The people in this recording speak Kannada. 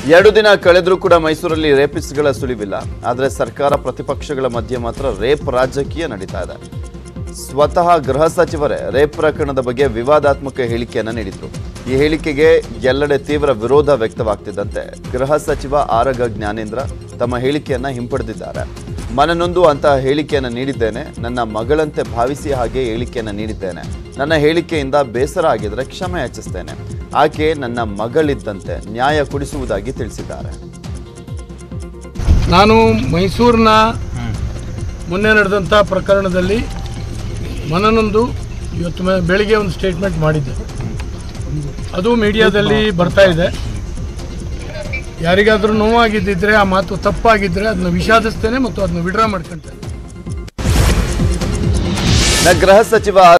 ಎರಡು ದಿನ ಕಳೆದ್ರೂ ಕೂಡ ಮೈಸೂರಲ್ಲಿ ರೇಪಿಸ್ಟ್ಗಳ ಸುಳಿವಿಲ್ಲ ಆದರೆ ಸರ್ಕಾರ ಪ್ರತಿಪಕ್ಷಗಳ ಮಧ್ಯೆ ಮಾತ್ರ ರೇಪ್ ರಾಜಕೀಯ ನಡೀತಾ ಇದೆ ಸ್ವತಃ ಗೃಹ ಸಚಿವರೇ ರೇಪ್ ಪ್ರಕರಣದ ಬಗ್ಗೆ ವಿವಾದಾತ್ಮಕ ಹೇಳಿಕೆಯನ್ನ ನೀಡಿದ್ರು ಈ ಹೇಳಿಕೆಗೆ ಎಲ್ಲೆಡೆ ತೀವ್ರ ವಿರೋಧ ವ್ಯಕ್ತವಾಗ್ತಿದ್ದಂತೆ ಗೃಹ ಸಚಿವ ಆರಗ ಜ್ಞಾನೇಂದ್ರ ತಮ್ಮ ಹೇಳಿಕೆಯನ್ನ ಹಿಂಪಡೆದಿದ್ದಾರೆ ಮನನೊಂದು ಅಂತಹ ಹೇಳಿಕೆಯನ್ನು ನೀಡಿದ್ದೇನೆ ನನ್ನ ಮಗಳಂತೆ ಭಾವಿಸಿ ಹಾಗೆ ಹೇಳಿಕೆಯನ್ನು ನೀಡಿದ್ದೇನೆ ನನ್ನ ಹೇಳಿಕೆಯಿಂದ ಬೇಸರ ಆಗಿದ್ರೆ ಕ್ಷಮೆ ಯಾಚಿಸ್ತೇನೆ ಆಕೆ ನನ್ನ ಮಗಳಿದ್ದಂತೆ ನ್ಯಾಯ ಕೊಡಿಸುವುದಾಗಿ ತಿಳಿಸಿದ್ದಾರೆ ನಾನು ಮೈಸೂರಿನ ಮೊನ್ನೆ ನಡೆದಂಥ ಪ್ರಕರಣದಲ್ಲಿ ಮನನೊಂದು ಇವತ್ತು ಮೆ- ಬೆಳಿಗ್ಗೆ ಒಂದು ಸ್ಟೇಟ್ಮೆಂಟ್ ಮಾಡಿದ್ದೆ ಅದು ಮೀಡಿಯಾದಲ್ಲಿ ಬರ್ತಾ ಇದೆ ಯಾರಿಗಾದರೂ ನೋವಾಗಿದ್ದಿದ್ರೆ ಆ ಮಾತು ತಪ್ಪಾಗಿದ್ದರೆ ಅದನ್ನ ವಿಷಾದಿಸ್ತೇನೆ ಮತ್ತು ಅದನ್ನ ವಿಡ್ರಾ ಮಾಡ್ಕೊಳ್ತೇನೆ ನ ಗೃಹ ಸಚಿವ